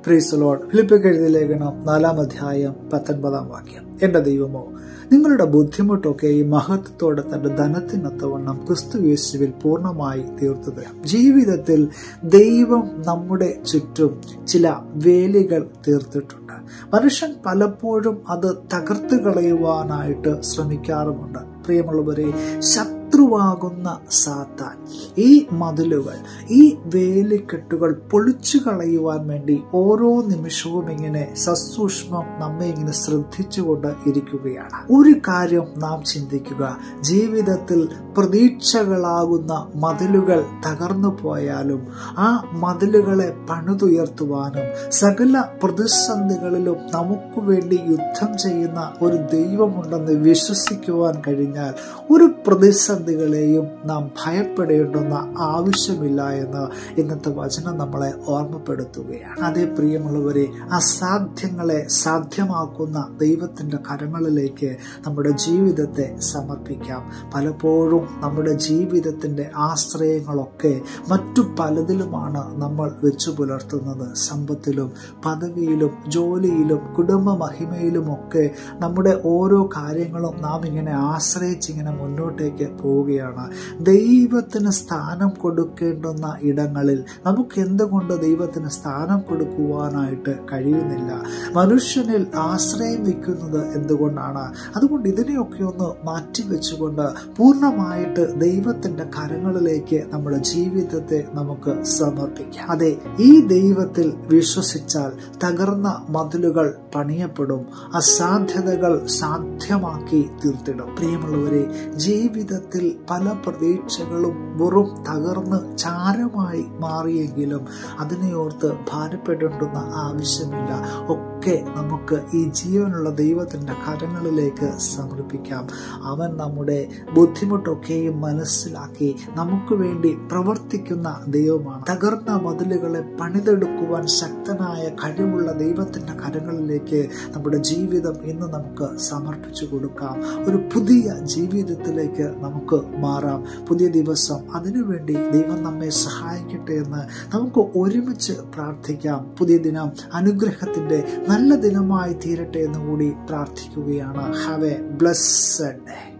പ്രീസലോഡ് ഫിലിപ്പിക്ക് എഴുതിയ ലേഖനം നാലാം അധ്യായം പത്തൊൻപതാം വാക്യം എന്റെ ദൈവമോ നിങ്ങളുടെ ബുദ്ധിമുട്ടൊക്കെ ഈ മഹത്വത്തോടെ തന്റെ ധനത്തിനൊത്തവണ്ണം ക്രിസ്തു യേശുവിൽ പൂർണ്ണമായി തീർത്തു തരാം ജീവിതത്തിൽ ദൈവം നമ്മുടെ ചുറ്റും ചില വേലികൾ തീർത്തിട്ടുണ്ട് മനുഷ്യൻ പലപ്പോഴും അത് തകർത്ത് കളയുവാനായിട്ട് ശ്രമിക്കാറുമുണ്ട് പ്രിയമുള്ളവരെ ശത്രുവാകുന്ന സാത്താൻ ഈ മതിലുകൾ ഈ വേലിക്കെട്ടുകൾ പൊളിച്ചു കളയുവാൻ വേണ്ടി ഓരോ നിമിഷവും ഇങ്ങനെ സസൂക്ഷ്മം നമ്മെ ഇങ്ങനെ ശ്രദ്ധിച്ചുകൊണ്ട് ഇരിക്കുകയാണ് ഒരു കാര്യം നാം ചിന്തിക്കുക ജീവിതത്തിൽ പ്രതീക്ഷകളാകുന്ന മതിലുകൾ തകർന്നു പോയാലും ആ മതിലുകളെ പണിതുയർത്തുവാനും സകല പ്രതിസന്ധികളിലും നമുക്ക് വേണ്ടി യുദ്ധം ചെയ്യുന്ന ഒരു ദൈവമുണ്ടെന്ന് വിശ്വസിക്കുവാൻ കഴിഞ്ഞാൽ ഒരു പ്രതിസന്ധികളെയും നാം ഭയപ്പെടേണ്ടുന്ന ആവശ്യമില്ല എന്ന് ഇന്നത്തെ വചനം നമ്മളെ ഓർമ്മപ്പെടുത്തുകയാണ് അതേ പ്രിയമുള്ളവരെ അസാധ്യങ്ങളെ സാധ്യമാക്കുന്ന ദൈവത്തിന്റെ കരങ്ങളിലേക്ക് നമ്മുടെ ജീവിതത്തെ സമർപ്പിക്കാം പലപ്പോഴും നമ്മുടെ ജീവിതത്തിന്റെ ആശ്രയങ്ങളൊക്കെ മറ്റു പലതിലുമാണ് നമ്മൾ വെച്ചു പുലർത്തുന്നത് സമ്പത്തിലും പദവിയിലും ജോലിയിലും കുടുംബ മഹിമയിലുമൊക്കെ നമ്മുടെ ഓരോ കാര്യങ്ങളും നാം ഇങ്ങനെ ആശ്രയിച്ചിങ്ങനെ മുന്നോട്ടേക്ക് പോവുകയാണ് ദൈവത്തിന് സ്ഥാനം കൊടുക്കേണ്ടുന്ന ഇടങ്ങളിൽ നമുക്ക് എന്തുകൊണ്ട് ദൈവത്തിന് സ്ഥാനം കൊടുക്കുവാനായിട്ട് കഴിയുന്നില്ല മനുഷ്യനിൽ ആശ്രയം വയ്ക്കുന്നത് എന്തുകൊണ്ടാണ് അതുകൊണ്ട് ഇതിനെയൊക്കെ ഒന്ന് മാറ്റിവെച്ചുകൊണ്ട് പൂർണ്ണമായിട്ട് ദൈവത്തിന്റെ കരങ്ങളിലേക്ക് നമ്മുടെ ജീവിതത്തെ നമുക്ക് സമർപ്പിക്കാം അതെ ഈ ദൈവത്തിൽ വിശ്വസിച്ചാൽ തകർന്ന മതിലുകൾ പണിയപ്പെടും അസാധ്യതകൾ സാധ്യമാക്കി തീർത്തിടും പ്രിയമുള്ളവരെ ജീവിതത്തിൽ പല പ്രതീക്ഷകളും വെറും തകർന്ന് ചാരമായി മാറിയെങ്കിലും അതിനെ ഓർത്ത് ഭാരപ്പെടേണ്ടുന്ന ആവശ്യമില്ല ഒക്കെ നമുക്ക് ഈ ജീവനുള്ള ദൈവത്തിന്റെ കരങ്ങളിലേക്ക് സമർപ്പിക്കാം അവൻ നമ്മുടെ ബുദ്ധിമുട്ടൊക്കെയും മനസ്സിലാക്കി നമുക്ക് വേണ്ടി പ്രവർത്തിക്കുന്ന ദൈവമാണ് തകർന്ന മതിലുകളെ പണിതെടുക്കുവാൻ ശക്തനായ കഴിവുള്ള ദൈവത്തിന്റെ കരങ്ങളിലേക്ക് നമ്മുടെ ജീവിതം ഇന്ന് നമുക്ക് സമർപ്പിച്ചു കൊടുക്കാം ഒരു പുതിയ ജീവിതത്തിലേക്ക് നമുക്ക് മാറാം പുതിയ ദിവസം അതിനുവേണ്ടി ദൈവം നമ്മെ സഹായിക്കട്ടെ എന്ന് നമുക്ക് ഒരുമിച്ച് പ്രാർത്ഥിക്കാം പുതിയ ദിനം അനുഗ്രഹത്തിന്റെ നല്ല ദിനമായി തീരട്ടെ എന്ന് കൂടി പ്രാർത്ഥിക്കുകയാണ് ഹാവ് എ ബ്ലസ്സഡ് ഡേ